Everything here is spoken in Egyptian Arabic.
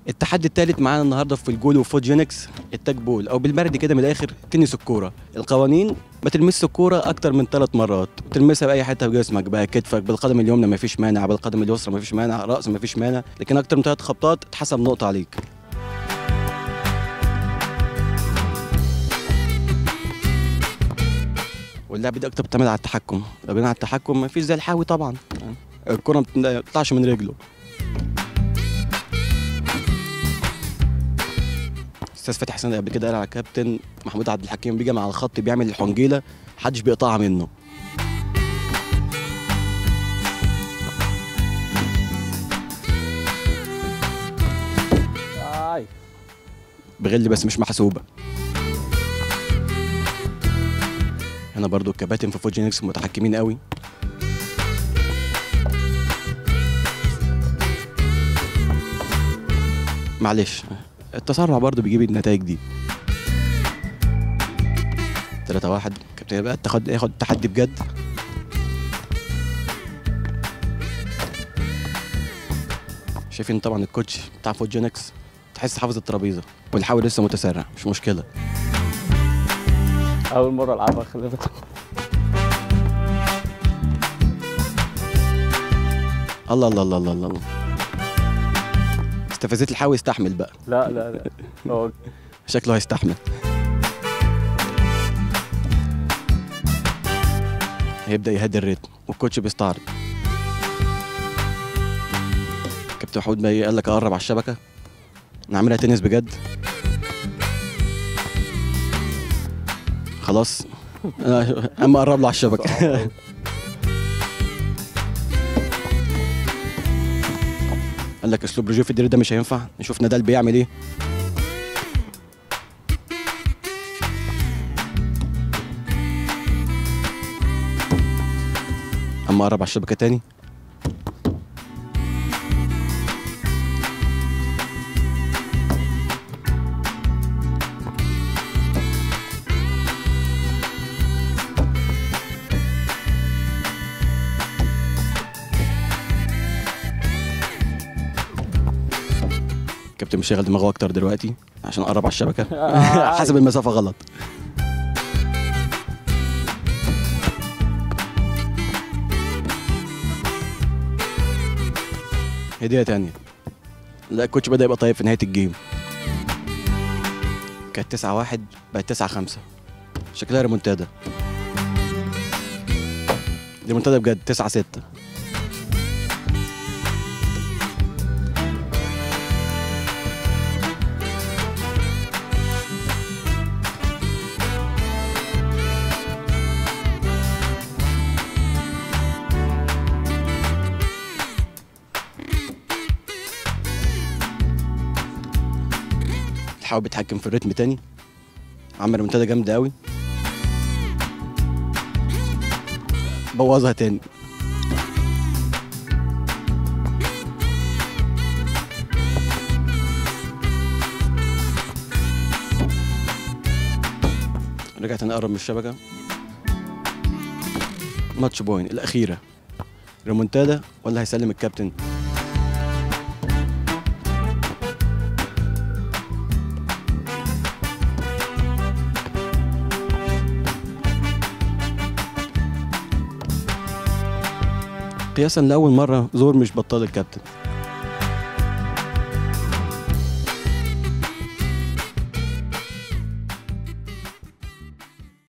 التحدي الثالث معانا النهارده في الجول وفوجينكس التاج بول او بالبلدي كده من الاخر تنس الكوره القوانين ما تلمسش الكوره اكتر من ثلاث مرات وتلمسها باي حته في جسمك بقى كتفك بالقدم اليمنى ما فيش مانع بالقدم اليسرى ما فيش مانع راس ما فيش مانع لكن اكتر من ثلاث خبطات تحسب نقطه عليك واللعبه دي اكتر بتعتمد على التحكم لو بنينا على التحكم ما فيش زي الحاوي طبعا الكره ما بتطلعش من رجله استاذ فتحي حسين قبل كده قال على كابتن محمود عبد الحكيم بيجي على الخط بيعمل الحنجيله محدش بيقطعها منه آي. بغل بس مش محسوبه هنا برضو الكباتن في فوجينكس متحكمين قوي معلش التسرع برضو بيجيب النتائج دي 3 واحد كابتن بقى تاخد ياخد التحدي بجد شايفين طبعا الكوتش بتاع فوجينكس تحس حافظ الترابيزه والحاول لسه متسرع مش مشكله اول مره العبها خلي بالك الله الله الله الله الله الله. استفزت الحاوي يستحمل بقى لا لا لا هو شكله هيستحمل هيبدأ يهدي الريتم والكوتش بيستعرض كابتن محمود بقى قال لك اقرب على الشبكه نعملها تنس بجد خلاص أنا- اما قرب له على الشبكه قال لك اسلوب رجوع فيدري ده مش هينفع نشوف نادال بيعمل ايه اما قرب على الشبكه تاني كابتن مش شاغل دماغه اكتر دلوقتي عشان اقرب على الشبكه حسب المسافه غلط هديه تانية لا الكوتش بدا يبقى طيب في نهايه الجيم كانت 9 1 بقت 9 5 شكلها ريمونتادا ريمونتادا بجد 9 6 الحاول بيتحكم في الريتم تاني عمل ريمونتادا جامده قوي بوظها تاني رجعت انا اقرب من الشبكه ماتش بوينت الاخيره ريمونتادا ولا هيسلم الكابتن قياسا لاول مره زور مش بطال الكابتن